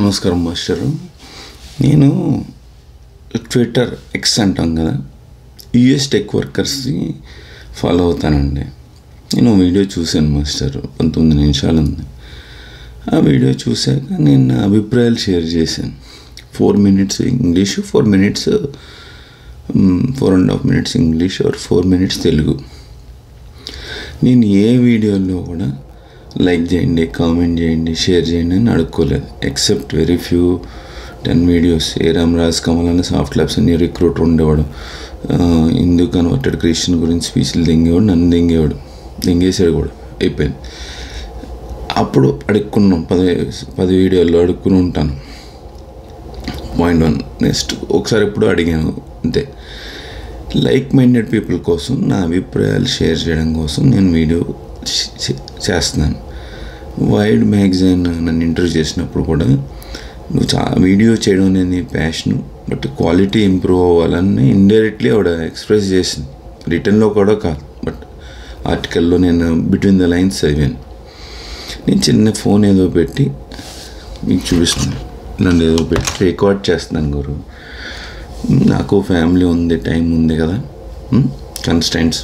నమస్కారం మాస్టరు నేను Twitter X అంటాం కదా యుఎస్ టెక్ వర్కర్స్ని ఫాలో అవుతానండి నేను ఓ వీడియో చూశాను మాస్టర్ పంతొమ్మిది నిమిషాలు ఉంది ఆ వీడియో చూశాక నేను నా అభిప్రాయాలు షేర్ చేశాను four minutes English four minutes four and half minutes English or four minutes Telugu నేను ఏ వీడియోలో కూడా లైక్ చేయండి కామెంట్ చేయండి షేర్ చేయండి అని అడుక్కోలేదు except very few ten videos ఏ రామరాజ్ కమల్ అనే సాఫ్ట్ ల్యాబ్స్ అన్ని రిక్రూటర్ ఉండేవాడు హిందూ కన్వర్టెడ్ క్రిస్టియన్ గురించి స్పీచ్లు దింగేవాడు నన్ను దింగేవాడు దింగేసాడు కూడా అయిపోయింది అప్పుడు అడుక్కున్నాం పది పది వీడియోల్లో అడుక్కుని ఉంటాను పాయింట్ వన్ నెక్స్ట్ ఒకసారి ఎప్పుడు అడిగాను అంతే లైక్ మైండెడ్ పీపుల్ కోసం నా అభిప్రాయాలు షేర్ చేయడం కోసం నేను వీడియో చేస్తున్నాను వైడ్ మ్యాగజైన్ నన్ను ఇంటర్వ్యూ చేసినప్పుడు కూడా నువ్వు చా వీడియో చేయడం అనేది ప్యాషన్ బట్ క్వాలిటీ ఇంప్రూవ్ అవ్వాలని ఇండైరెక్ట్లీ ఆవిడ ఎక్స్ప్రెస్ చేసింది రిటర్న్లో కూడా కాదు బట్ ఆర్టికల్లో నేను బిట్వీన్ ద లైన్స్ చదివాను నేను చిన్న ఫోన్ ఏదో పెట్టి మీకు చూపిస్తున్నాను నన్ను ఏదో పెట్టి రికార్డ్ చేస్తున్నాను గురు నాకు ఫ్యామిలీ ఉంది టైం ఉంది కదా కన్స్టెంట్స్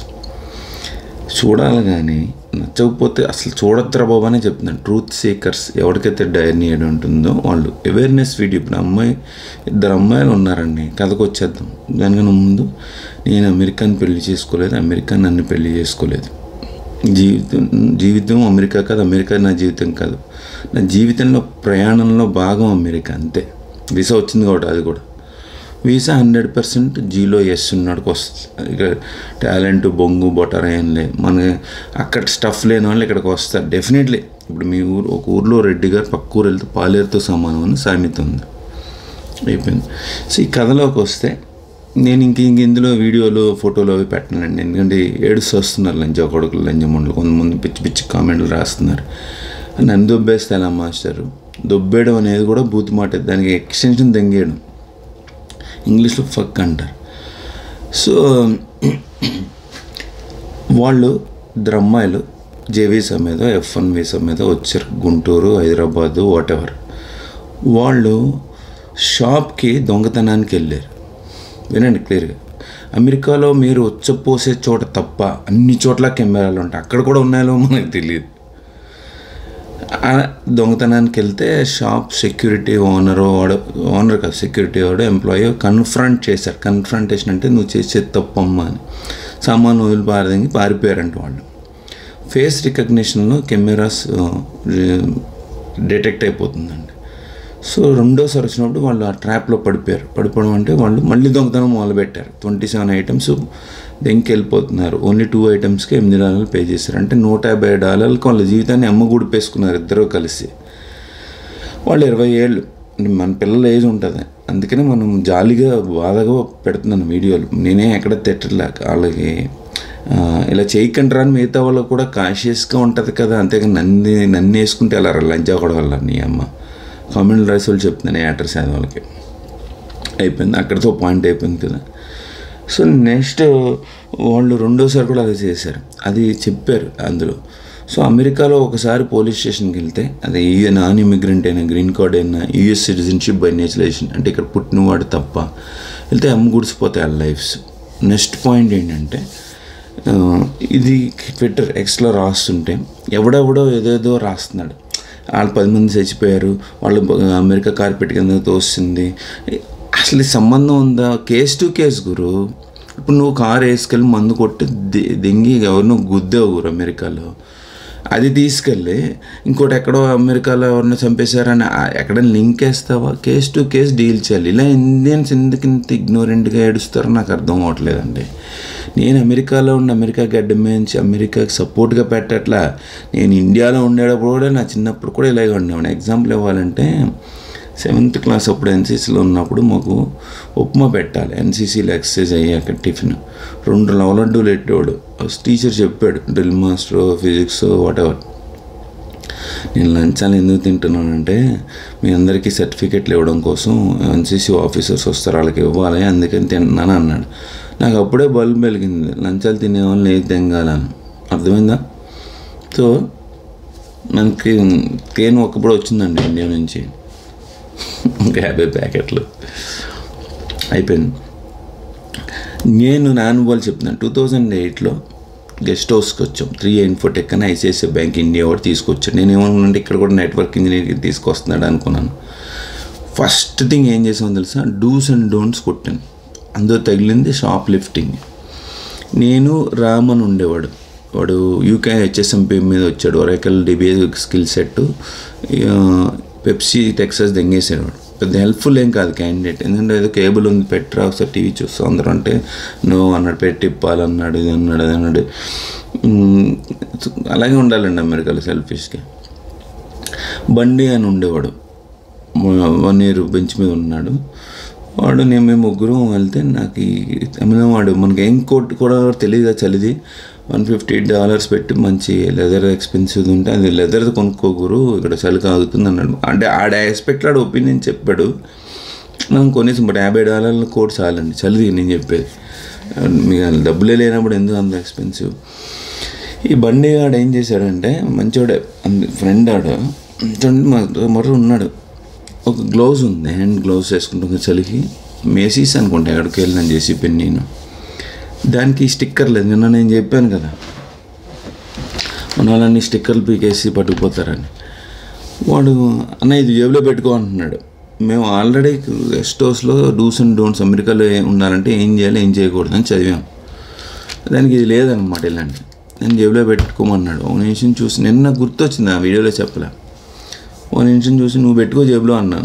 చూడాలి కానీ నచ్చకపోతే అసలు చూడొద్దురా బాబు అనే చెప్తున్నాను ట్రూత్ సీకర్స్ ఎవరికైతే డైర్ నీడ్ ఉంటుందో వాళ్ళు అవేర్నెస్ వీడియో ఇప్పుడు అమ్మాయి ఇద్దరు అమ్మాయిలు ఉన్నారండి కథకు వచ్చేద్దాం దానికన్నా ముందు నేను అమెరికాని పెళ్లి చేసుకోలేదు అమెరికా నన్ను పెళ్లి చేసుకోలేదు జీవితం జీవితం అమెరికా కాదు అమెరికా నా జీవితం కాదు నా జీవితంలో ప్రయాణంలో భాగం అమెరికా అంతే వీసా వచ్చింది కాబట్టి అది కూడా వీసా హండ్రెడ్ పర్సెంట్ జీలో ఎస్ ఉన్నాడుకి వస్తుంది ఇక టాలెంట్ బొంగు బొటర్ ఏం లేదు మన అక్కడ స్టఫ్ లేని వాళ్ళు ఇక్కడికి వస్తారు డెఫినెట్లీ ఇప్పుడు మీ ఊరు ఒక ఊర్లో రెడ్డి గారు పక్క ఊరు వెళ్తే పాలేరుతో సమానం అని సామెత ఉంది అయిపోయింది సో ఈ కథలోకి వస్తే నేను ఇంక ఇంక ఇందులో వీడియోలు ఫోటోలు అవి పెట్టనండి ఎందుకంటే ఏడుస్తూ వస్తున్నారు లంచ కొడుకులు లంచమండలు కొంతమంది పిచ్చి పిచ్చి కామెంట్లు రాస్తున్నారు నన్ను దొబ్బేస్తే ఎలా మాస్టరు దొబ్బేయడం అనేది కూడా బూత్ మాట దానికి ఎక్స్టెన్షన్ దంగేయడం ఇంగ్లీష్లో ఫక్ అంటారు సో వాళ్ళు ఇద్దరు అమ్మాయిలు జేవీసా మీద ఎఫ్ వన్ వీసా మీద వచ్చారు గుంటూరు హైదరాబాదు వాట్ ఎవర్ వాళ్ళు షాప్కి దొంగతనానికి వెళ్ళారు వినండి క్లియర్గా అమెరికాలో మీరు వచ్చపోసే చోట తప్ప అన్ని చోట్ల కెమెరాలు ఉంటాయి అక్కడ కూడా ఉన్నాయో మనకు తెలియదు దొంగతనానికి వెళ్తే షాప్ సెక్యూరిటీ ఓనరు వాడు ఓనర్ కాదు సెక్యూరిటీ వాడు ఎంప్లాయీ కన్ఫ్రంట్ చేశారు కన్ఫ్రంటేషన్ అంటే నువ్వు చేసే తప్పమ్మా అని సామాను వదిలి పారదంగి పారిపోయారంట వాళ్ళు ఫేస్ రికగ్నిషన్లో కెమెరాస్ డిటెక్ట్ అయిపోతుందండి సో రెండోసారి వచ్చినప్పుడు వాళ్ళు ఆ ట్రాప్లో పడిపోయారు పడిపోవడం అంటే వాళ్ళు మళ్ళీ దొంగతనం మొదలుపెట్టారు ట్వంటీ సెవెన్ ఐటమ్స్ దెంకి వెళ్ళిపోతున్నారు ఓన్లీ టూ ఐటమ్స్కి ఎనిమిది డాలర్లు పే చేశారు అంటే నూట యాభై డాలర్లకు వాళ్ళ జీవితాన్ని అమ్మ గుడిపేసుకున్నారు ఇద్దరు కలిసి వాళ్ళు ఇరవై ఏళ్ళు మన పిల్లల ఏజ్ ఉంటుంది అందుకనే మనం జాలీగా బాధగా పెడుతున్నాను వీడియోలు నేనే ఎక్కడ తిట్టలే వాళ్ళకి ఇలా చేయకండి రాని మిగతా వాళ్ళకు కూడా కాన్షియస్గా ఉంటుంది కదా అంతేగాని నన్ను నన్ను వేసుకుంటే అలా లంచా కూడా వల్ల నీ అమ్మ కామెంట్ రైస్ వాళ్ళు చెప్తున్నాను యాక్టర్స్ అనే వాళ్ళకి అయిపోయింది అక్కడితో పాయింట్ అయిపోయింది కదా సో నెక్స్ట్ వాళ్ళు రెండోసారి కూడా అదే చేశారు అది చెప్పారు అందులో సో అమెరికాలో ఒకసారి పోలీస్ స్టేషన్కి వెళ్తే అది నాన్ ఇమిగ్రెంట్ అయినా గ్రీన్ కార్డ్ అయినా యూఎస్ సిటిజన్షిప్ బై నేచురలైజేషన్ అంటే ఇక్కడ పుట్టినవాడు తప్ప వెళ్తే అమ్మ గుడిసిపోతాయి వాళ్ళ లైఫ్స్ నెక్స్ట్ పాయింట్ ఏంటంటే ఇది ట్విట్టర్ ఎక్స్లో రాస్తుంటే ఎవడెవడో ఏదేదో రాస్తున్నాడు వాళ్ళు పది మంది చచ్చిపోయారు వాళ్ళు అమెరికా కార్పెట్ కింద తోస్తుంది అసలు సంబంధం ఉందా కేస్ టు కేస్ గురు ఇప్పుడు నువ్వు కారు వేసుకెళ్ళి మందు కొట్టి దింగి ఎవరినో గుద్దావు గురు అమెరికాలో అది తీసుకెళ్ళి ఇంకోటి ఎక్కడో అమెరికాలో ఎవరినో చంపేశారని ఎక్కడైనా లింక్ వేస్తావా కేస్ టు కేస్ డీల్ చేయాలి ఇలా ఇండియన్స్ ఎందుకు ఇంత ఇగ్నోరెంట్గా ఏడుస్తారో నాకు అర్థం అవ్వట్లేదండి నేను అమెరికాలో ఉండి అమెరికా గడ్డ నుంచి అమెరికాకి సపోర్ట్గా పెట్టట్లా నేను ఇండియాలో ఉండేటప్పుడు కూడా నా చిన్నప్పుడు కూడా ఇలాగే ఉండేవాడిని ఎగ్జాంపుల్ ఇవ్వాలంటే సెవెంత్ క్లాస్ అప్పుడు ఎన్సీసీలో ఉన్నప్పుడు మాకు ఉప్మా పెట్టాలి ఎన్సీసీలో ఎక్సర్సైజ్ అయ్యాక టిఫిన్ రెండు లవలడ్డూలు పెట్టేవాడు టీచర్ చెప్పాడు డ్రిల్ మాస్టర్ ఫిజిక్స్ వాటెవర్ నేను లంచాలు ఎందుకు తింటున్నానంటే మీ అందరికీ సర్టిఫికెట్లు ఇవ్వడం కోసం ఎన్సీసీ ఆఫీసర్స్ వస్తారు వాళ్ళకి ఇవ్వాలి అందుకని తింటున్నాను అన్నాడు నాకు అప్పుడే బల్బ్ వెలిగింది లంచాలు తినే వాళ్ళని ఏది తెంగాలని అర్థమైందా సో మనకి ట్రైన్ ఒకప్పుడు వచ్చిందండి ఇండియా నుంచి ఇంకా యాభై ప్యాకెట్లు అయిపోయింది నేను నా అనుభవాలు చెప్తున్నాను టూ థౌజండ్ ఎయిట్లో గెస్ట్ హౌస్కి వచ్చాం త్రీ ఇన్ఫోటెక్ అని ఐసిఐసిఐ బ్యాంక్ ఇండియా వాడు తీసుకొచ్చాడు నేను ఏమనుకుంటే ఇక్కడ కూడా నెట్వర్క్ ఇంజనీరింగ్ తీసుకొస్తున్నాడు అనుకున్నాను ఫస్ట్ థింగ్ ఏం చేసామో తెలుసా డూస్ అండ్ డోంట్స్ కొట్టాను అందులో తగిలింది షాప్ లిఫ్టింగ్ నేను రామన్ ఉండేవాడు వాడు యూకే హెచ్ఎస్ఎంపీ మీద వచ్చాడు Oracle DBA skill set Pepsi Texas దెంగేసాడు వాడు పెద్ద హెల్ప్ఫుల్ ఏం కాదు క్యాండిడేట్ ఎందుకంటే ఏదో కేబుల్ ఉంది పెట్టరా ఒకసారి టీవీ చూస్తాం అందరూ అంటే నో అన్నాడు పెట్టి ఇప్పాలన్నాడు ఇది అన్నాడు అది అన్నాడు మ్, అలాగే ఉండాలండి అమెరికాలో సెల్ఫిష్గా బండి అని ఉండేవాడు వన్ ఇయర్ బెంచ్ మీద ఉన్నాడు వాడు నేను మేము ముగ్గురు వెళ్తే నాకు ఈ తమిళ వాడు మనకి ఏం కోట్ కూడా తెలియదు చలిది వన్ ఫిఫ్టీ డాలర్స్ పెట్టి మంచి లెదర్ ఎక్స్పెన్సివ్ ఉంటే అది లెదర్ కొనుక్కోగురు ఇక్కడ చలి కాగుతుంది అన్నాడు అంటే ఆడ ఎక్స్పెక్ట్ ఆడ ఒపీనియన్ చెప్పాడు మనం కొనేసి బట్ యాభై డాలర్ల కోట్ చాలండి చలిది నేను చెప్పేది మీకు డబ్బులే లేనప్పుడు ఎందుకు అంత ఎక్స్పెన్సివ్ ఈ బండి ఆడు ఏం చేశాడంటే మంచోడే ఫ్రెండ్ ఆడు చూడండి మర్ర ఉన్నాడు ఒక గ్లౌజ్ ఉంది హ్యాండ్ గ్లౌజ్ వేసుకుంటుంది చలికి మేసీస్ అనుకుంటా ఎక్కడికి వెళ్ళినా చేసి పెన్ నేను దానికి స్టిక్కర్ లేదు నిన్న నేను చెప్పాను కదా మన వాళ్ళని స్టిక్కర్లు పీకేసి పట్టుకుపోతారని వాడు అన్న ఇది జేబులో పెట్టుకో అంటున్నాడు మేము ఆల్రెడీ గెస్ట్ హౌస్లో డూస్ అండ్ డోంట్స్ అమెరికాలో ఏ- ఉండాలంటే ఏం చేయాలి ఏం చేయకూడదు అని చదివాం దానికి ఇది లేదనమాట ఇలాంటి నేను జేబులో పెట్టుకోమన్నాడు ఓ నిమిషం చూసి నిన్న గుర్తొచ్చింది ఆ వీడియోలో చెప్పలే ఓ నిమిషం చూసి నువ్వు పెట్టుకో జేబులో అన్నాను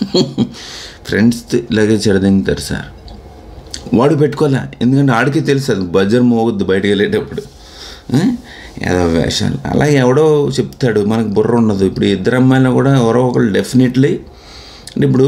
ఫ్రెండ్స్ ఇలాగే చెడదింగుతారు సార్ వాడు పెట్టుకోలే ఎందుకంటే ఆడికి తెలుసు అది బజర్ మోగొద్దు బయటకు వెళ్ళేటప్పుడు ఆ? ఏదో వేషాలు అలా ఎవడో చెప్తాడు మనకు బుర్ర ఉండదు ఇప్పుడు ఇద్దరు అమ్మాయిలు కూడా ఎవరో ఒకళ్ళు డెఫినెట్లీ అంటే ఇప్పుడు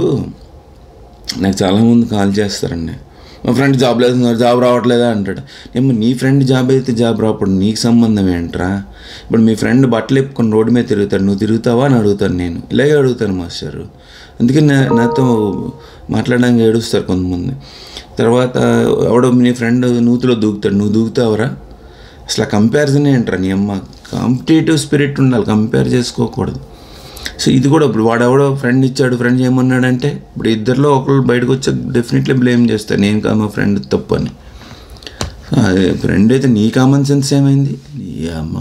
నాకు చాలామంది కాల్ చేస్తారండి మా ఫ్రెండ్ జాబ్ లేదు జాబ్ రావట్లేదా అంటాడు ఏమో నీ ఫ్రెండ్ జాబ్ అయితే జాబ్ రావప్పుడు నీకు సంబంధం ఏంట్రా ఇప్పుడు మీ ఫ్రెండ్ బట్టలు ఎప్పుకొని రోడ్డు మీద తిరుగుతాడు నువ్వు తిరుగుతావా అని అడుగుతాను నేను ఇలాగే అడుగుతాను మాస్టర్ అందుకే నా నాతో మాట్లాడడానికి ఏడుస్తారు కొంతమంది తర్వాత ఎవడో నీ ఫ్రెండ్ నూతిలో దూకుతాడు నువ్వు దూకుతావరా అసలు ఆ కంపారిజన్ ఏంట్రా నీ అమ్మ కాంపిటేటివ్ స్పిరిట్ ఉండాలి కంపేర్ చేసుకోకూడదు సో ఇది కూడా ఇప్పుడు వాడెవడో ఫ్రెండ్ ఇచ్చాడు ఫ్రెండ్ చేయమన్నాడంటే ఇప్పుడు ఇద్దరిలో ఒకళ్ళు బయటకు వచ్చి డెఫినెట్లీ బ్లేమ్ చేస్తాను నేను కాదు మా ఫ్రెండ్ తప్పు అని అదే ఫ్రెండ్ అయితే నీ కామన్ సెన్స్ ఏమైంది నీ అమ్మ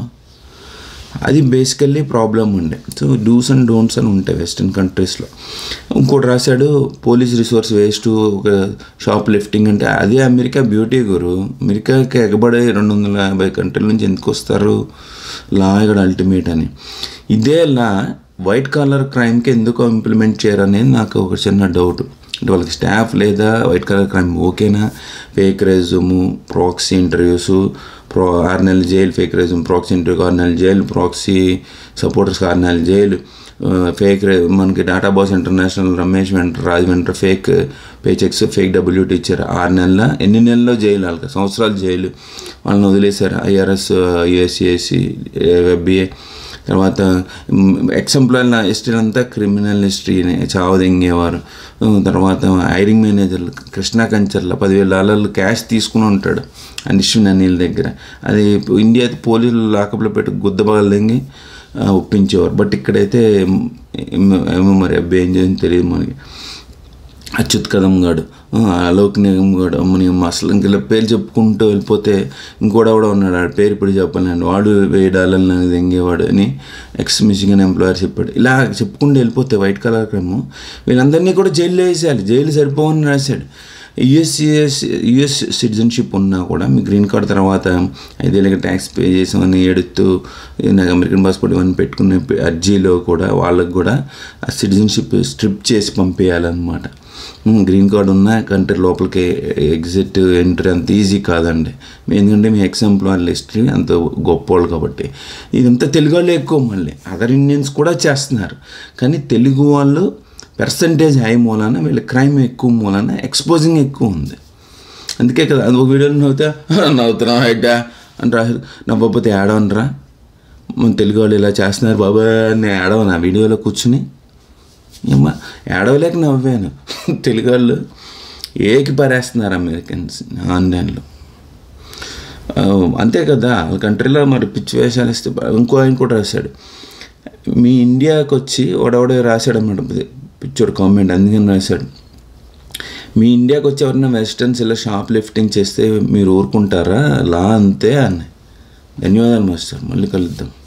అది బేసికల్లీ ప్రాబ్లం ఉండే సో డూస్ అండ్ డోంట్స్ అని ఉంటాయి వెస్ట్రన్ కంట్రీస్లో ఇంకోటి రాశాడు పోలీస్ రిసోర్స్ వేస్ట్ ఒక షాప్ లిఫ్టింగ్ అంటే అదే అమెరికా బ్యూటీ గురు అమెరికాకి ఎగబడే రెండు వందల యాభై కంట్రీల నుంచి ఎందుకు వస్తారు లా ఇక్కడ అల్టిమేట్ అని ఇదే లా వైట్ కాలర్ క్రైమ్కి ఎందుకు ఇంప్లిమెంట్ చేయరు అనేది నాకు ఒక చిన్న డౌట్ అంటే వాళ్ళకి స్టాఫ్ లేదా వైట్ కలర్ క్రైమ్ ఓకేనా fake resume proxy interviews pro ఆరు నెలలు జైలు ఫేక్ రెజ్యూమ్ ప్రాక్సీ ఇంటర్వ్యూ ఆరు నెలలు జైలు ప్రాక్సీ సపోర్టర్స్ ఆరు నెలలు జైలు ఫేక్ మనకి డాటా బాస్ ఇంటర్నేషనల్ రమేష్ వెంట రాజ్ వెంట fake pay checks fake WT ఇచ్చారు ఆరు నెలల ఎన్ని నెలల్లో జైలు వాళ్ళకి సంవత్సరాలు జైలు వాళ్ళని వదిలేశారు ఐఆర్ఎస్ యుఎస్సిఎస్సి ఎఫ్బిఏ తర్వాత ఎక్స్ ఎంప్లాయీల హిస్టరీ అంతా క్రిమినల్ హిస్టరీని చావదెంగేవారు తర్వాత హైరింగ్ మేనేజర్లు కృష్ణా కంచర్ల పదివేల డాలర్లు క్యాష్ తీసుకుని ఉంటాడు అనిశ్వన్ అనిల్ దగ్గర అది ఇండియా పోలీసులు లాకప్లో పెట్టి గుద్దబాలు దెంగి ఆ, ఒప్పించేవారు బట్ ఇక్కడైతే ఏమో ఏమో మరి అబ్బాయి ఏం చేసింది తెలియదు మనకి అచ్యుత్ కదం గాడు ఆ, అలోక్ నిగమ్ గాడు అమ్మని అమ్మ అసలు ఇంక ఇలా పేరు చెప్పుకుంటూ వెళ్ళిపోతే ఇంకోటి కూడా ఉన్నాడు ఆ పేరు ఇప్పుడు చెప్పాలండి వాడు వెయ్యి డాలర్లు నాకు తెంగేవాడు అని ఎక్స్ మిషిగన్ ఎంప్లాయర్ చెప్పాడు ఇలా చెప్పుకుంటూ వెళ్ళిపోతే వైట్ కలర్ క్రమం వీళ్ళందరినీ కూడా జైల్లో వేసేయాలి జైలు సరిపోవని రాశాడు యుఎస్సిఎస్ యుఎస్ సిటిజన్షిప్ ఉన్నా కూడా మీ గ్రీన్ కార్డ్ తర్వాత ఐదేళ్ళకి ట్యాక్స్ పే చేసామని ఏడుతూ నాకు అమెరికన్ పాస్పోర్ట్ ఇవన్నీ పెట్టుకునే అర్జీలో కూడా వాళ్ళకు కూడా ఆ సిటిజన్షిప్ స్ట్రిప్ చేసి పంపేయాలన్నమాట ఉమ్, గ్రీన్ కార్డ్ ఉన్న కంట్రీ లోపలికి ఎగ్జిట్ ఎంట్రీ అంత ఈజీ కాదండి ఎందుకంటే మీ ఎక్స్ ఎంప్లాయర్ హిస్టరీ అంత గొప్పోళ్ళు కాబట్టి ఇదంతా తెలుగు వాళ్ళే ఎక్కువ మళ్ళీ అదర్ ఇండియన్స్ కూడా చేస్తున్నారు కానీ తెలుగు వాళ్ళు పర్సంటేజ్ హై మూలాన వీళ్ళ క్రైమ్ ఎక్కువ మూలాన ఎక్స్పోజింగ్ ఎక్కువ ఉంది అందుకే కదా అది ఒక వీడియోలో నవ్వుతా నవ్వుతున్నావు హెడ్డా అని రాశారు నవ్వకపోతే ఏడవనరా మన తెలుగు వాళ్ళు ఇలా చేస్తున్నారు బాబా అని ఏడవను ఆ వీడియోలో కూర్చుని ఏమ్మా ఏడవలేక నవ్వాను తెలుగు వాళ్ళు ఏకి పారేస్తున్నారు అమెరికన్స్ ఆన్లైన్లో ఆ, అంతే కదా వాళ్ళ కంట్రీలో మరి పిచ్చి వేషాలు ఇస్తే బా- ఇంకో ఆయన కూడా రాశాడు మీ ఇండియాకి వచ్చి ఓడవడే రాశాడు అన్నమాట పిచ్చోడు కామెంట్ అందుకని రాశాడు మీ ఇండియాకి వచ్చి ఎవరైనా వెస్టర్న్స్ ఇలా షాప్ లిఫ్టింగ్ చేస్తే మీరు ఊరుకుంటారా లా అంతే అని ధన్యవాదాలు మాస్టర్ మళ్ళీ కలుద్దాం